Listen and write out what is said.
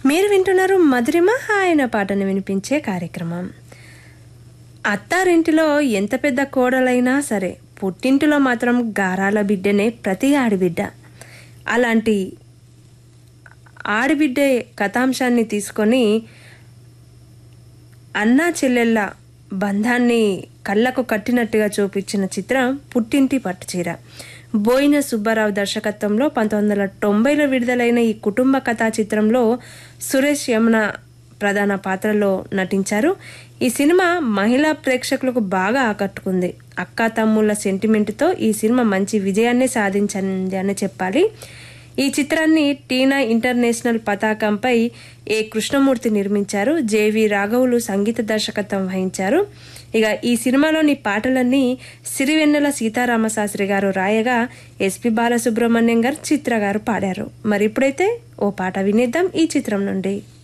మీరు వింటున్నారు మధురిమ ఆయన పాటను వినిపించే కార్యక్రమం అత్తారింటిలో ఎంత పెద్ద కోడలైనా సరే పుట్టింటిలో మాత్రం గారాల బిడ్డనే ప్రతి ఆడిబిడ్డ అలాంటి ఆడిబిడ్డ కథాంశాన్ని తీసుకొని అన్నా చెల్లెళ్ళ బంధాన్ని కళ్ళకు కట్టినట్టుగా చూపించిన చిత్రం పుట్టింటి పట్టుచీర బోయిన సుబ్బారావు దర్శకత్వంలో పంతొమ్మిది వందల తొంభైలో విడుదలైన ఈ కుటుంబ కథా చిత్రంలో సురేష్ యమున ప్రధాన పాత్రలో నటించారు ఈ సినిమా మహిళా ప్రేక్షకులకు బాగా ఆకట్టుకుంది అక్క తమ్ముళ్ళ సెంటిమెంట్తో ఈ సినిమా మంచి విజయాన్ని సాధించింది అని చెప్పాలి ఈ చిత్రాన్ని టీనా ఇంటర్నేషనల్ పతాకంపై ఏ కృష్ణమూర్తి నిర్మించారు జేవి రాఘవులు సంగీత దర్శకత్వం వహించారు ఇక ఈ సినిమాలోని పాటలన్నీ సిరివెన్నెల సీతారామశాస్త్రి గారు రాయగా ఎస్పి బాలసుబ్రహ్మణ్యం గారు చిత్ర గారు పాడారు మరి ఇప్పుడైతే ఓ పాట వినేద్దాం ఈ చిత్రం నుండి